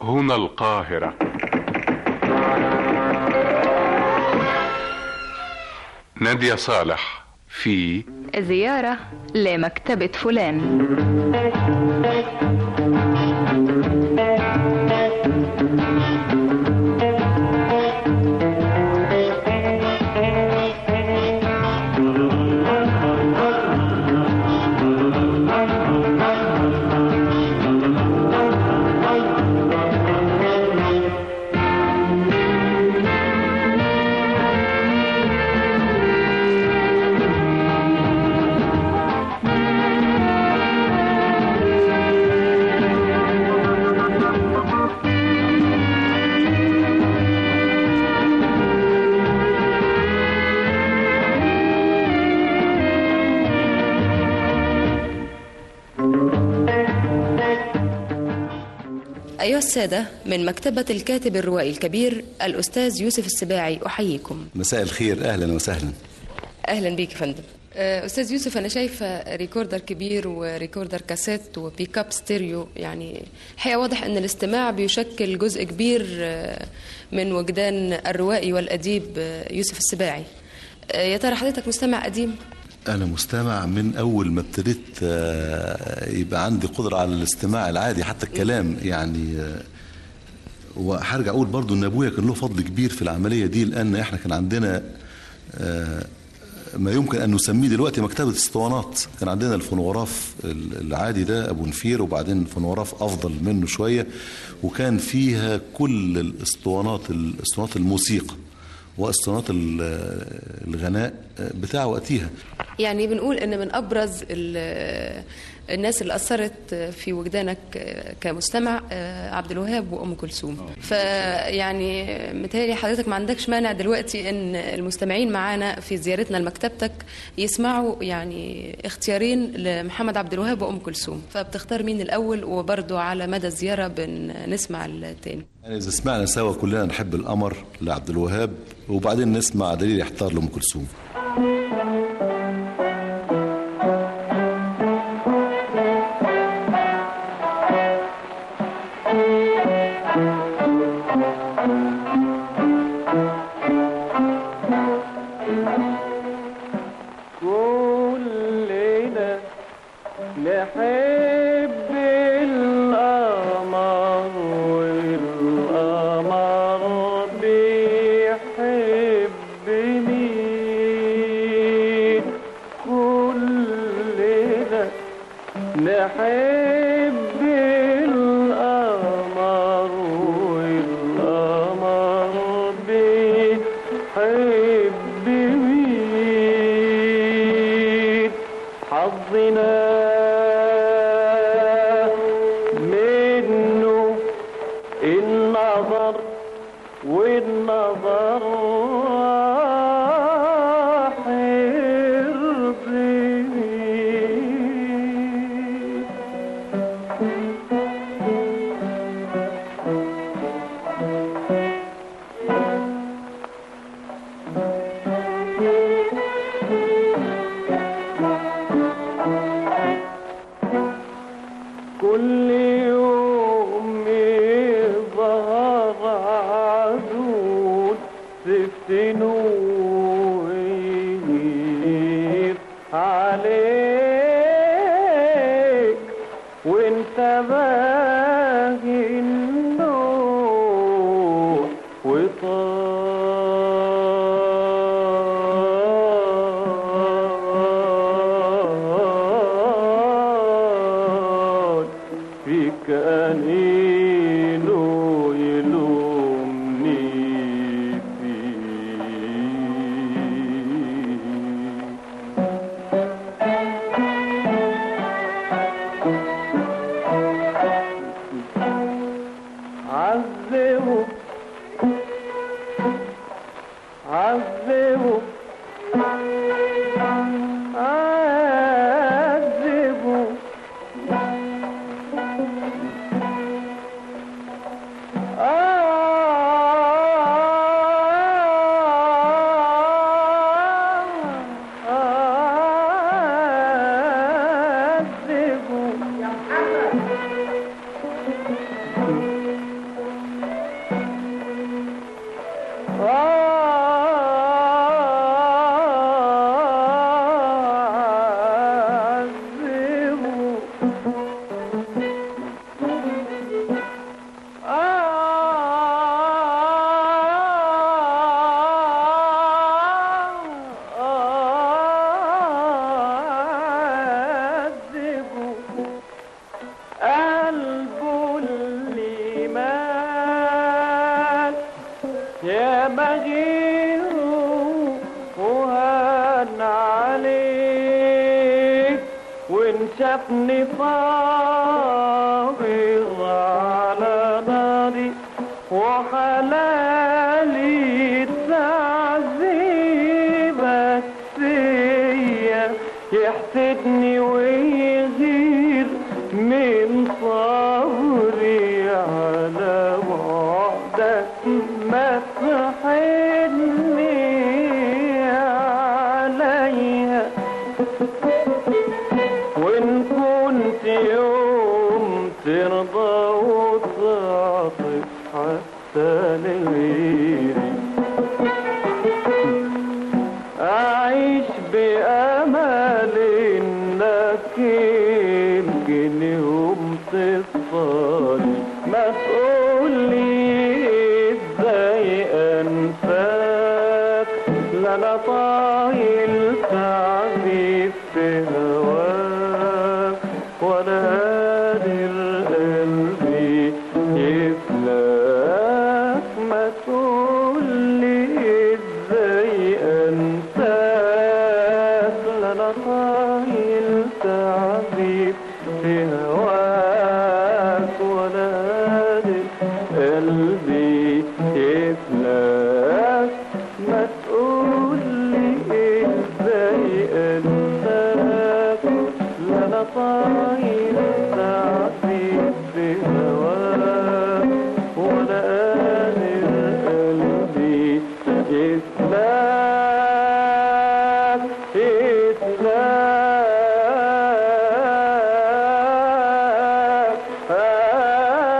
هنا القاهرة نادية صالح في زيارة لمكتبة فلان أيها السادة من مكتبة الكاتب الروائي الكبير الأستاذ يوسف السباعي أحييكم مساء الخير اهلا وسهلا أهلا بيك يا فندم آه، أستاذ يوسف أنا شايفة ريكوردر كبير وريكوردر كاسيت وبيك اب ستيريو يعني الحقيقة واضح أن الاستماع بيشكل جزء كبير آه، من وجدان الروائي والأديب آه، يوسف السباعي آه، يا ترى حضرتك مستمع قديم؟ انا مستمع من اول ما ابتديت آه، يبقى عندي قدره على الاستماع العادي حتى الكلام يعني آه، وهرجع اقول برضو ان ابويا كان له فضل كبير في العمليه دي لان احنا كان عندنا آه، ما يمكن ان نسميه دلوقتي مكتبه اسطوانات كان عندنا الفونوغراف العادي ده ابو نفير وبعدين فونوغراف افضل منه شويه وكان فيها كل الاسطوانات الاسطوانات الموسيقى واسطوانات ال- الغناء بتاع وقتها يعني بنقول ان من ابرز ال- الناس اللي اثرت في وجدانك كمستمع عبد الوهاب وام كلثوم فيعني متهيألي حضرتك ما عندكش مانع دلوقتي ان المستمعين معانا في زيارتنا لمكتبتك يسمعوا يعني اختيارين لمحمد عبد الوهاب وام كلثوم فبتختار مين الاول وبرضه على مدى الزياره بنسمع التاني يعني اذا سمعنا سوا كلنا نحب القمر لعبد الوهاب وبعدين نسمع دليل يحتار لام كلثوم كلنا نحب القمر والقمر بيحب مين كلنا نحب القمر والقمر بيحب مين حظنا منه النظر والنظر حربي كل يوم يظهر عدود تفتنوا يغير عليك وانت باغي النوح وطال فيك أنينه يلومني فيه عذبه عذبه عذبه عذبه انا بغيره وهان عليك وان شافني فاضل على ناري وحلالي تعذيبك فيا يحسدني ويغير من صبري على وعدك ما تحني عليها وإن كنت يوم ترضى وتعطف حتى لغيري أعيش بأمل إنك يمكن يوم تصفاني ما تقولي إزاي أنساك لا أنا طايل تعبي في هواك ولا قادر قلبي يفلاك ما تقولي ازاي انساك لا انا طايل تعبي في هواك ولا قادر قلبي يفلاك ما تقولي ازاي انساك لا انا طايل تعبي في هواك ولا قادر قلبي يسلاك يسلاك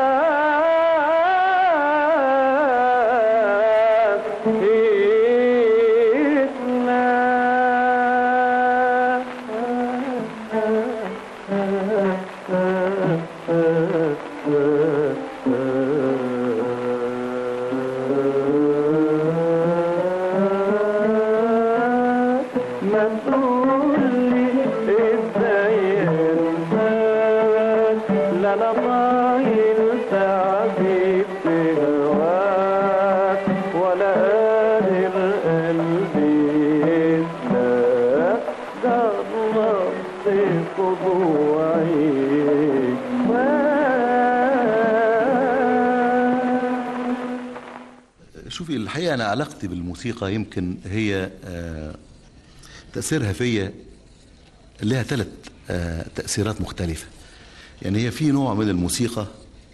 ما تقولي ازاي انساك لا انا طايل تعبي في هواك ولا قادر قلبي يسلاك ده الله في خضوعي شوفي الحقيقة أنا علاقتي بالموسيقى يمكن هي آه، تأثيرها فيا لها ثلاث آه، تأثيرات مختلفة يعني هي في نوع من الموسيقى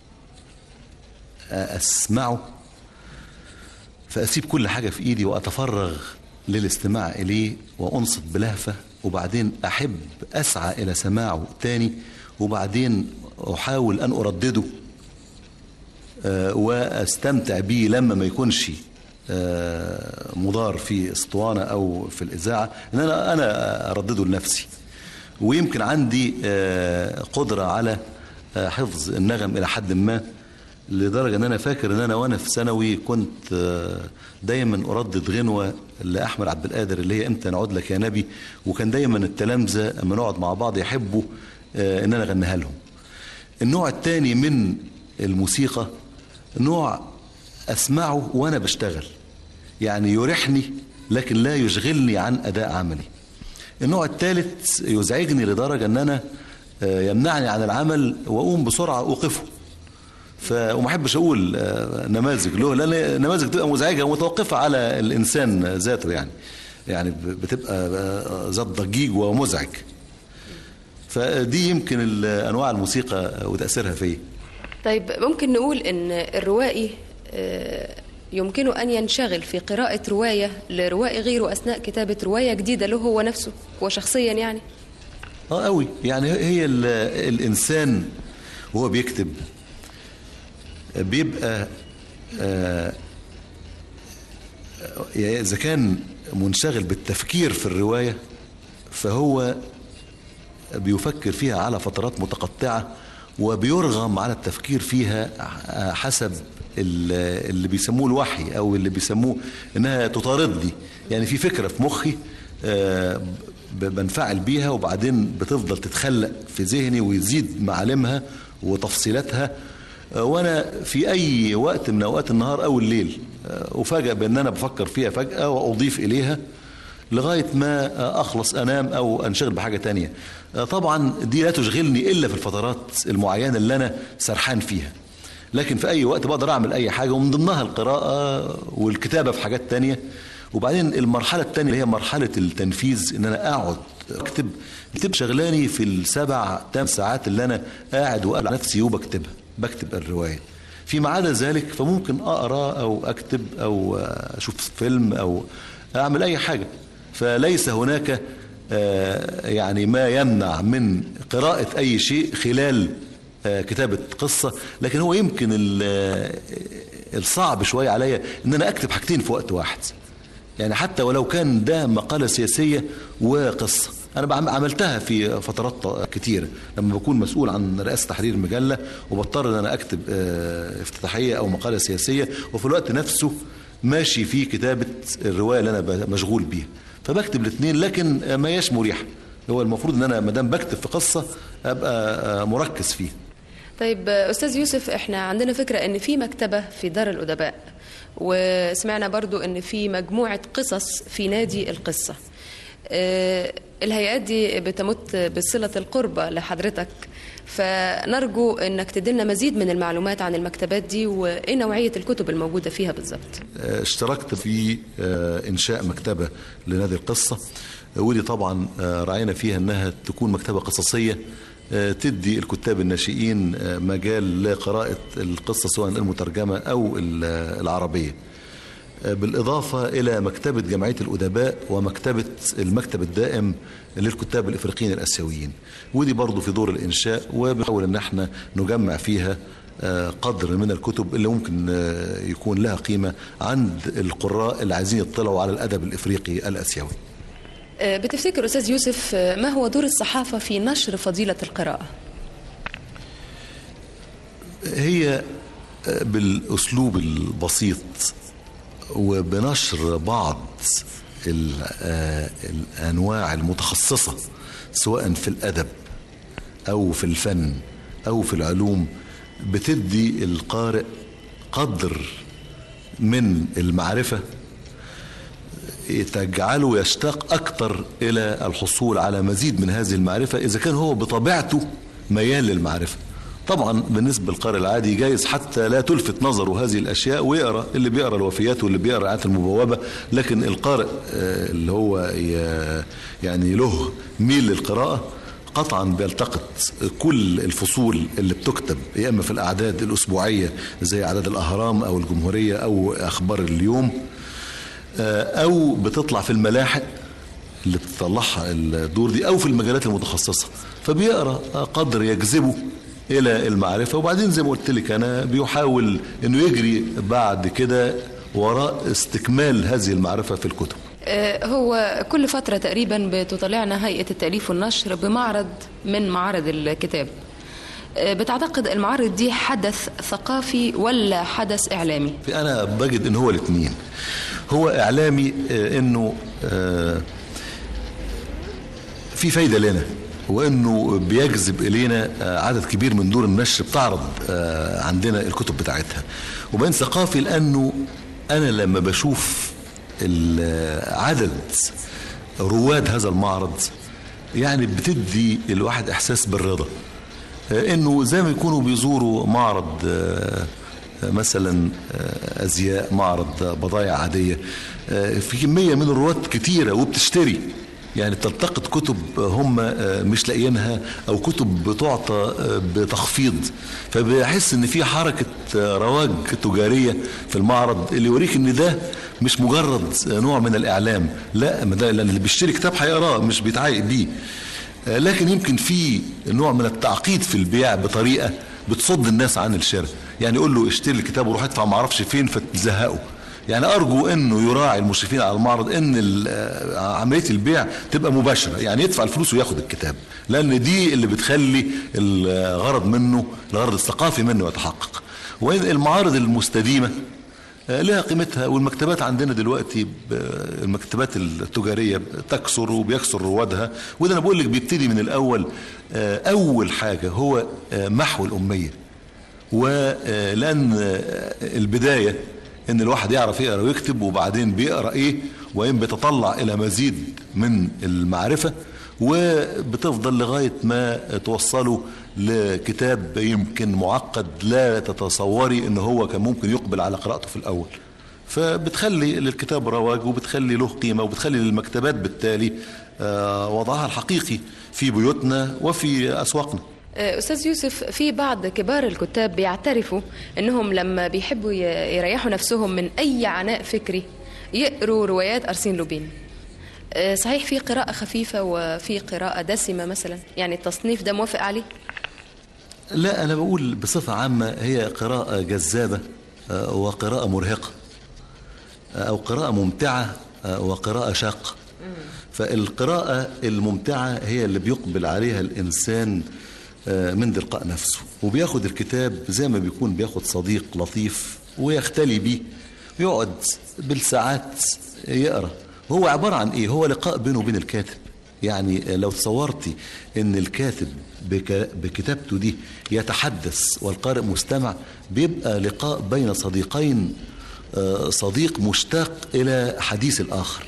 آه، أسمعه فأسيب كل حاجة في إيدي وأتفرغ للاستماع إليه وأنصت بلهفة وبعدين أحب أسعى إلى سماعه تاني وبعدين أحاول أن أردده آه، واستمتع بيه لما ما يكونش آه، مضار في اسطوانه او في الاذاعه ان انا انا اردده لنفسي ويمكن عندي آه، قدره على آه، حفظ النغم الى حد ما لدرجه ان انا فاكر ان انا وانا في ثانوي كنت آه، دايما اردد غنوه لاحمد عبد القادر اللي هي امتى نعود لك يا نبي وكان دايما التلامذه لما نقعد مع بعض يحبوا آه، ان انا اغنيها لهم النوع الثاني من الموسيقى نوع اسمعه وانا بشتغل يعني يريحني لكن لا يشغلني عن اداء عملي النوع الثالث يزعجني لدرجه ان انا آه، يمنعني عن العمل واقوم بسرعه اوقفه ف وما احبش اقول آه، نماذج له لان النماذج بتبقى مزعجه ومتوقفه على الانسان ذاته يعني يعني ب- بتبقى آه، ذات ضجيج ومزعج فدي يمكن ال- انواع الموسيقى وتاثيرها فيا طيب ممكن نقول ان الروائي آه، يمكنه ان ينشغل في قراءة رواية لروائي غيره اثناء كتابة رواية جديدة له هو نفسه هو شخصيا يعني اه قوي يعني هي ال- الانسان وهو بيكتب بيبقى آه، يعني اذا كان منشغل بالتفكير في الروايه فهو بيفكر فيها على فترات متقطعه وبيرغم على التفكير فيها حسب ال- اللي بيسموه الوحي او اللي بيسموه انها تطاردني يعني في فكره في مخي آه، ب- بنفعل بيها وبعدين بتفضل تتخلق في ذهني ويزيد معالمها وتفصيلاتها آه، وانا في اي وقت من اوقات النهار او الليل آه، افاجئ بان انا بفكر فيها فجاه واضيف اليها لغايه ما آه، اخلص انام او انشغل بحاجه تانية آه، طبعا دي لا تشغلني الا في الفترات المعينه اللي انا سرحان فيها لكن في اي وقت بقدر اعمل اي حاجه ومن ضمنها القراءه والكتابه في حاجات تانية وبعدين المرحله التانية اللي هي مرحله التنفيذ ان انا اقعد اكتب بتبقى شغلاني في السبع ثمان ساعات اللي انا قاعد وقال نفسي وبكتبها بكتب الروايه فيما عدا ذلك فممكن اقرا او اكتب او اشوف فيلم او اعمل اي حاجه فليس هناك آه، يعني ما يمنع من قراءه اي شيء خلال آه، كتابه قصه لكن هو يمكن ال- آه، الصعب شويه عليا ان انا اكتب حاجتين في وقت واحد يعني حتى ولو كان ده مقالة سياسية وقصة أنا بعم- عملتها في فترات ط- كتيرة لما بكون مسؤول عن رئاسة تحرير مجلة وبضطر أن أنا أكتب آه، افتتاحية أو مقالة سياسية وفي الوقت نفسه ماشي في كتابة الرواية اللي أنا ب- مشغول بيها فبكتب الاثنين لكن آه، ما ياش مريح هو المفروض ان انا ما دام بكتب في قصه ابقى آه، مركز فيها طيب استاذ يوسف احنا عندنا فكره ان في مكتبه في دار الادباء وسمعنا برضو ان في مجموعه قصص في نادي القصه آه، الهيئات دي بتمت بصله القربة لحضرتك فنرجو انك تدلنا مزيد من المعلومات عن المكتبات دي وايه نوعيه الكتب الموجوده فيها بالظبط آه، اشتركت في آه، انشاء مكتبه لنادي القصه آه، ودي طبعا آه، راعينا فيها انها تكون مكتبه قصصيه آه، تدي الكتاب الناشئين آه، مجال لقراءه القصه سواء المترجمه او ال- آه، العربيه آه، بالإضافة إلى مكتبة جمعية الأدباء ومكتبة المكتب الدائم للكتاب الإفريقيين الآسيويين ودي برضو في دور الإنشاء وبنحاول أن احنا نجمع فيها آه، قدر من الكتب اللي ممكن آه، يكون لها قيمة عند القراء اللي عايزين يطلعوا على الأدب الإفريقي الآسيوي آه، بتفتكر استاذ يوسف آه، ما هو دور الصحافه في نشر فضيله القراءه هي بالاسلوب البسيط وبنشر بعض ال- آه، الانواع المتخصصه سواء في الادب او في الفن او في العلوم بتدي القارئ قدر من المعرفه تجعله يشتاق أكثر إلى الحصول على مزيد من هذه المعرفة إذا كان هو بطبيعته ميال للمعرفة طبعا بالنسبة للقارئ العادي جايز حتى لا تلفت نظره هذه الأشياء ويقرأ اللي بيقرأ الوفيات واللي بيقرأ الآيات المبوبة لكن القارئ آه، اللي هو ي- يعني له ميل للقراءة قطعا بيلتقط كل الفصول اللي بتكتب يا اما في الاعداد الاسبوعيه زي اعداد الاهرام او الجمهوريه او اخبار اليوم او بتطلع في الملاحق اللي بتطلعها الدور دي او في المجالات المتخصصه فبيقرا قدر يجذبه الى المعرفه وبعدين زي ما قلت لك انا بيحاول انه يجري بعد كده وراء استكمال هذه المعرفه في الكتب آه، هو كل فترة تقريبا بتطلعنا هيئة التأليف والنشر بمعرض من معارض الكتاب آه، بتعتقد المعارض دي حدث ثقافي ولا حدث إعلامي؟ انا بجد ان هو الاثنين هو اعلامي آه، انه آه، في فايده لنا وانه بيجذب الينا آه، عدد كبير من دور النشر بتعرض آه، عندنا الكتب بتاعتها وبين ثقافي لانه انا لما بشوف ال- عدد رواد هذا المعرض يعني بتدي الواحد احساس بالرضا آه، انه زي ما يكونوا بيزوروا معرض آه، آه، مثلا آه، ازياء معرض آه، بضائع عاديه آه، في كميه من الرواد كتيره وبتشتري يعني تلتقط كتب هم آه، مش لاقيينها او كتب بتعطى آه، بتخفيض فبحس ان في حركه آه، رواج تجاريه في المعرض اللي يوريك ان ده مش مجرد آه، نوع من الاعلام لا ما ده لان اللي بيشتري كتاب هيقراه مش بيتعايق بيه آه، لكن يمكن في نوع من التعقيد في البيع بطريقه بتصد الناس عن الشراء يعني يقول له اشتري الكتاب وروح ادفع ما اعرفش فين فتزهقه يعني ارجو انه يراعي المشرفين على المعرض ان ال- آه، عمليه البيع تبقى مباشره يعني يدفع الفلوس وياخد الكتاب لان دي اللي بتخلي الغرض منه الغرض الثقافي منه يتحقق وإن المعارض المستديمه آه، لها قيمتها والمكتبات عندنا دلوقتي ب- المكتبات التجاريه تكثر وبيكثر روادها وده انا بقول لك بيبتدي من الاول آه، اول حاجه هو آه، محو الاميه ولان البدايه ان الواحد يعرف يقرا ويكتب وبعدين بيقرا ايه وين بيتطلع الى مزيد من المعرفه وبتفضل لغايه ما توصله لكتاب يمكن معقد لا تتصوري ان هو كان ممكن يقبل على قراءته في الاول فبتخلي للكتاب رواج وبتخلي له قيمه وبتخلي للمكتبات بالتالي آه، وضعها الحقيقي في بيوتنا وفي اسواقنا آه، أستاذ يوسف في بعض كبار الكتاب بيعترفوا أنهم لما بيحبوا ي- يريحوا نفسهم من أي عناء فكري يقروا روايات أرسين لوبين آه، صحيح في قراءة خفيفة وفي قراءة دسمة مثلا يعني التصنيف ده موافق عليه لا أنا بقول بصفة عامة هي قراءة جذابة آه، وقراءة مرهقة آه، أو قراءة ممتعة آه، وقراءة شاقة فالقراءة الممتعة هي اللي بيقبل عليها الإنسان آه، من تلقاء نفسه وبياخد الكتاب زي ما بيكون بياخد صديق لطيف ويختلي بيه ويقعد بالساعات يقرأ هو عبارة عن إيه هو لقاء بينه وبين الكاتب يعني لو تصورتي ان الكاتب بك- بكتابته دي يتحدث والقارئ مستمع بيبقى لقاء بين صديقين آه، صديق مشتاق الى حديث الاخر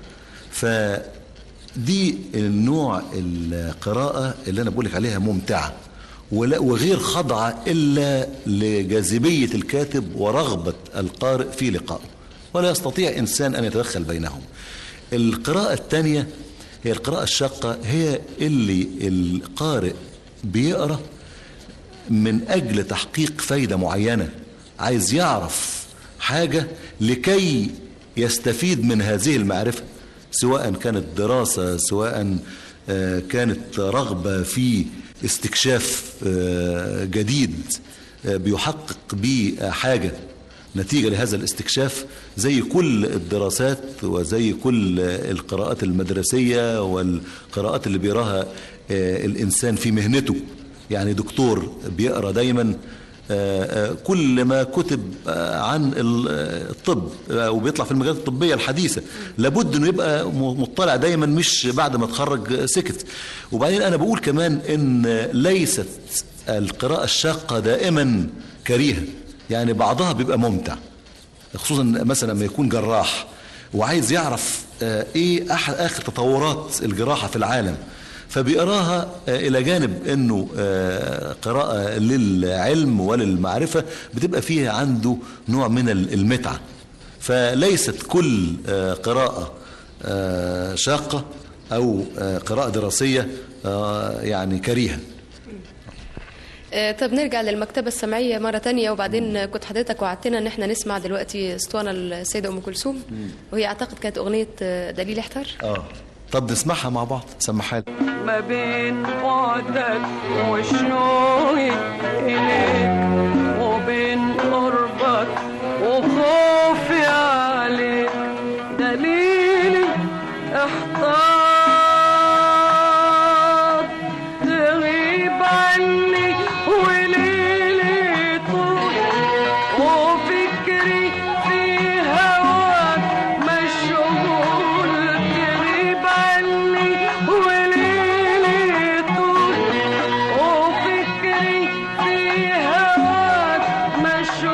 فدي النوع القراءة اللي أنا بقولك عليها ممتعة ولا- وغير خاضعة إلا لجاذبية الكاتب ورغبة القارئ في لقائه ولا يستطيع إنسان أن يتدخل بينهم القراءة الثانية هي القراءة الشاقة هي اللي القارئ بيقرأ من أجل تحقيق فايدة معينة عايز يعرف حاجة لكي يستفيد من هذه المعرفة سواء كانت دراسة سواء آه، كانت رغبة في استكشاف آه، جديد آه، بيحقق به حاجة نتيجة لهذا الاستكشاف زي كل الدراسات وزي كل القراءات المدرسية والقراءات اللي بيراها آه، الإنسان في مهنته يعني دكتور بيقرأ دايما آه، آه، كل ما كتب آه، عن ال- آه، الطب آه، وبيطلع في المجالات الطبية الحديثة لابد انه يبقى م- مطلع دايما مش بعد ما اتخرج آه، سكت وبعدين انا بقول كمان ان ليست القراءة الشاقة دائما كريهة يعني بعضها بيبقى ممتع خصوصا مثلا لما يكون جراح وعايز يعرف آه، ايه أح- اخر تطورات الجراحه في العالم فبيقراها آه، الى جانب انه آه، قراءه للعلم وللمعرفه بتبقى فيها عنده نوع من ال- المتعه فليست كل آه، قراءه آه، شاقه او آه، قراءه دراسيه آه، يعني كريهه آه، طب نرجع للمكتبة السمعية مرة تانية وبعدين كنت حضرتك وعدتنا ان احنا نسمع دلوقتي اسطوانة السيدة ام كلثوم وهي اعتقد كانت اغنية آه، دليل احتار اه طب نسمعها مع بعض سمحها لي. ما بين بعدك وشوقي إليك وبين قربك وخوفي عليك دليلي احتار تغيب عني وليلي طول وفكري في هواك مشغول تغيب عني وليلي طول وفكري في هواك مشغول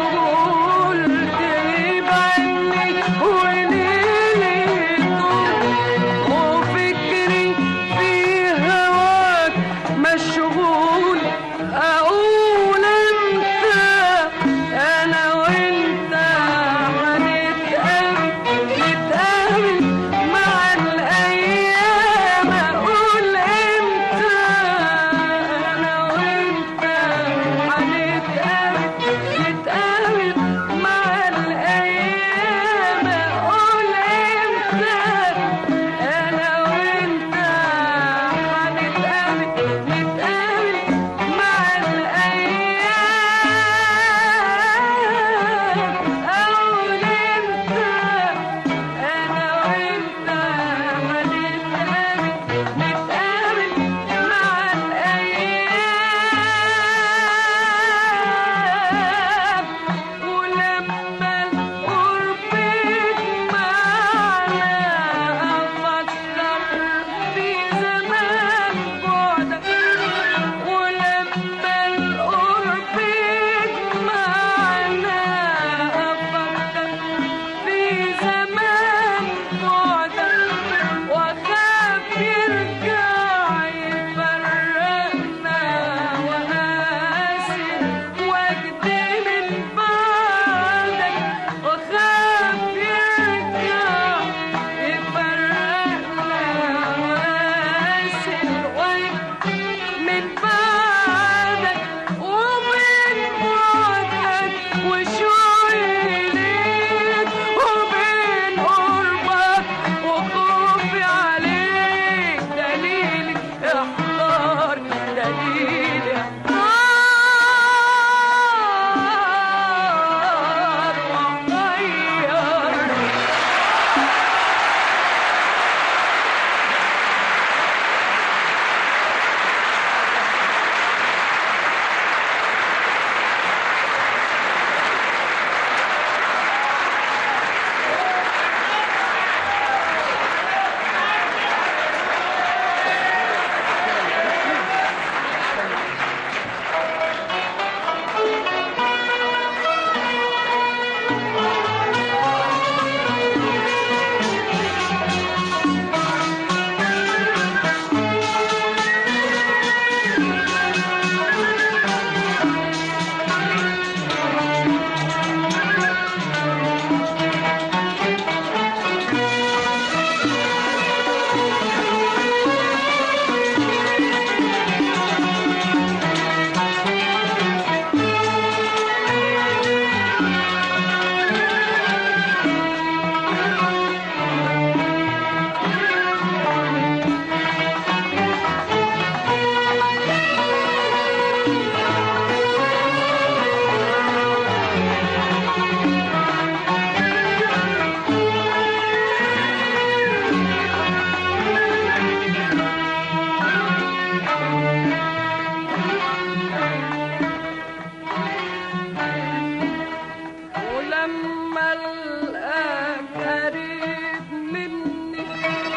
ولما القاك قريب مني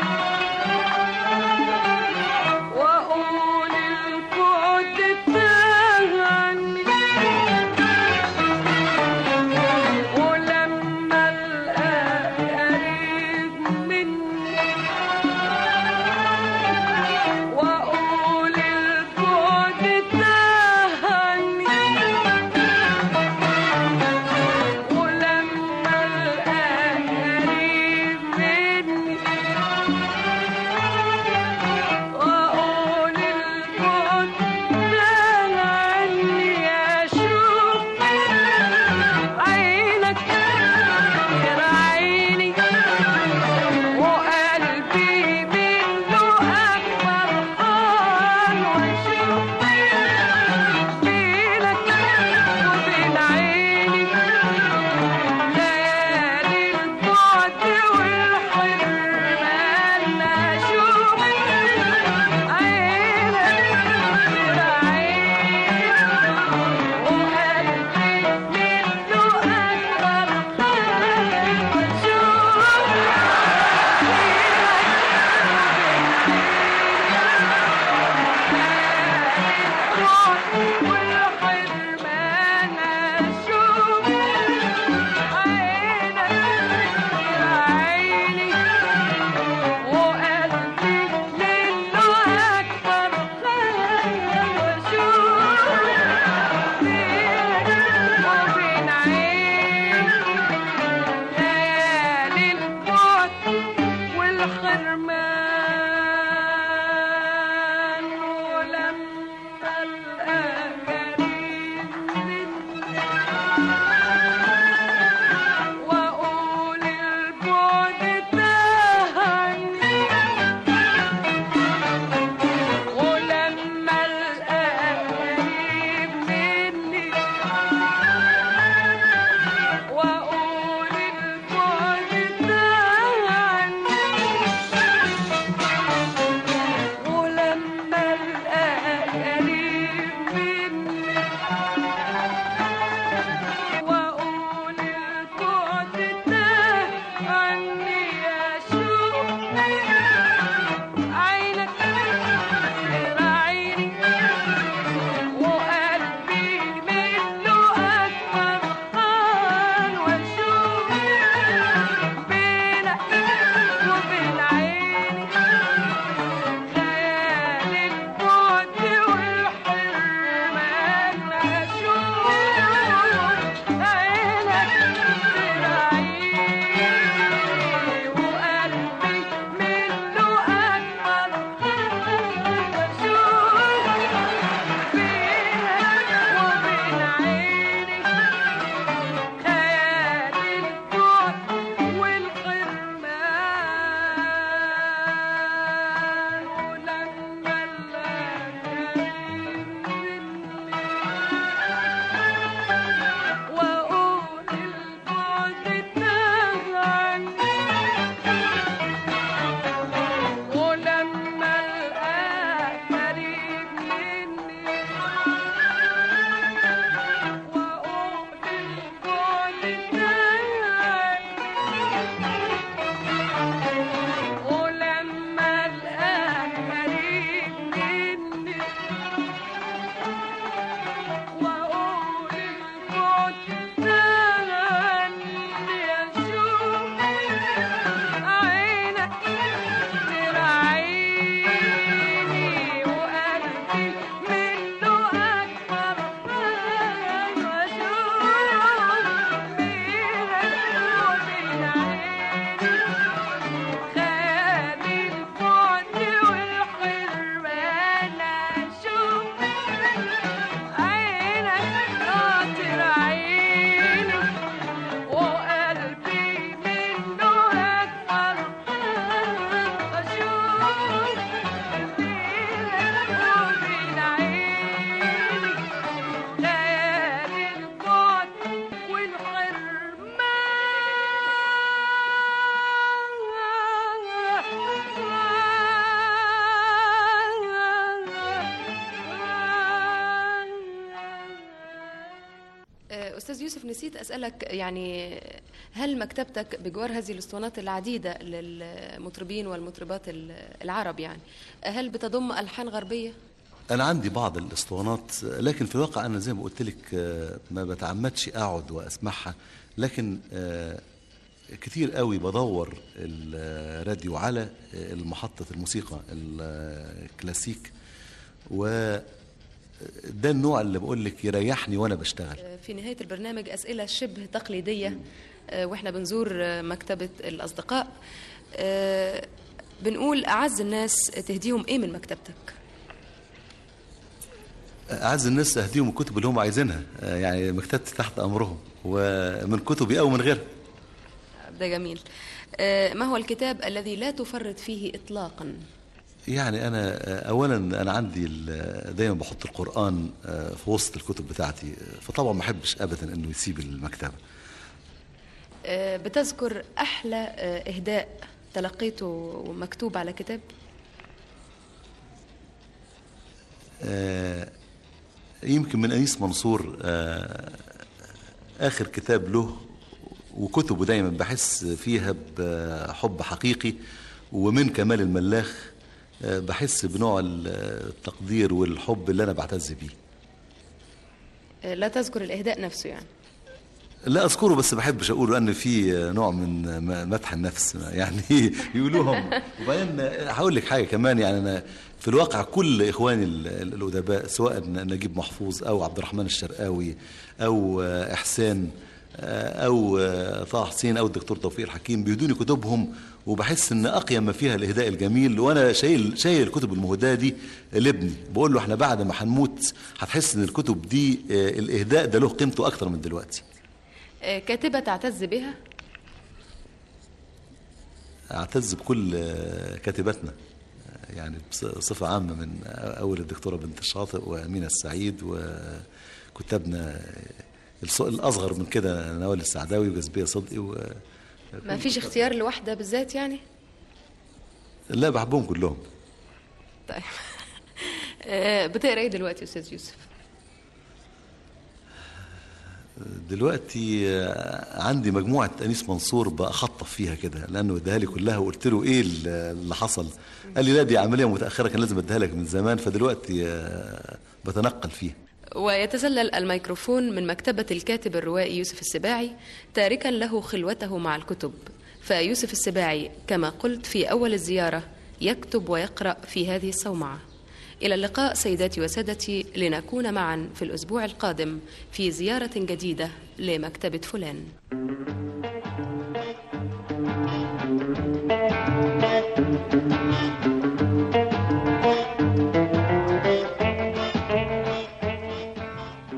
واقول البعد تهني ولما القاك قريب مني واقول البعد تهني ولما القاك نسيت اسالك يعني هل مكتبتك بجوار هذه الاسطوانات العديده للمطربين والمطربات العرب يعني هل بتضم الحان غربيه انا عندي بعض الاسطوانات لكن في الواقع انا زي ما قلت لك آه، ما بتعمدش اقعد واسمعها لكن آه، كتير قوي بدور الراديو على المحطة الموسيقى الكلاسيك و ده النوع اللي بقول لك يريحني وانا بشتغل في نهايه البرنامج اسئله شبه تقليديه آه، واحنا بنزور آه، مكتبه الاصدقاء آه، بنقول اعز الناس تهديهم ايه من مكتبتك اعز الناس اهديهم الكتب اللي هم عايزينها آه، يعني مكتبتي تحت امرهم ومن كتبي او من غيرها ده جميل آه، ما هو الكتاب الذي لا تفرط فيه اطلاقا يعني انا آه، اولا انا عندي ال- دايما بحط القران آه، في وسط الكتب بتاعتي آه، فطبعا ما احبش ابدا انه يسيب المكتبه آه، بتذكر احلى آه، اهداء تلقيته مكتوب على كتاب آه، يمكن من انيس منصور آه، اخر كتاب له وكتبه دايما بحس فيها بحب حقيقي ومن كمال الملاخ آه، بحس بنوع التقدير والحب اللي انا بعتز بيه آه، لا تذكر الاهداء نفسه يعني لا اذكره بس بحبش اقوله لان في نوع من م- مدح النفس يعني يقولوهم وبعدين هقول لك حاجه كمان يعني انا في الواقع كل اخواني ال- ال- الادباء سواء نجيب محفوظ او عبد الرحمن الشرقاوي او احسان او طه حسين او الدكتور توفيق الحكيم بيدوني كتبهم وبحس ان اقيم ما فيها الاهداء الجميل وانا شايل شايل الكتب المهداه دي لابني بقول له احنا بعد ما هنموت هتحس ان الكتب دي آه، الاهداء ده له قيمته اكتر من دلوقتي آه، كاتبه تعتز بها اعتز بكل آه، كاتباتنا آه، يعني بصفة عامة من أول الدكتورة بنت الشاطئ وأمينة السعيد وكتابنا آه، الص- الأصغر من كده نوال السعداوي وجاذبية صدقي و... ما فيش اختيار لواحده بالذات يعني لا بحبهم كلهم طيب آه، بتقرا ايه دلوقتي يا استاذ يوسف دلوقتي آه، عندي مجموعة أنيس منصور بخطف فيها كده لأنه اداها لي كلها وقلت له إيه اللي حصل قال لي لا دي عملية متأخرة كان لازم اديها لك من زمان فدلوقتي آه، بتنقل فيها ويتسلل الميكروفون من مكتبة الكاتب الروائي يوسف السباعي تاركا له خلوته مع الكتب فيوسف السباعي كما قلت في أول الزيارة يكتب ويقرأ في هذه الصومعة إلى اللقاء سيداتي وسادتي لنكون معا في الأسبوع القادم في زيارة جديدة لمكتبة فلان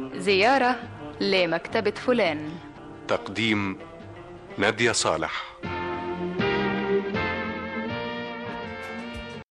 زيارة لمكتبة فلان تقديم نادية صالح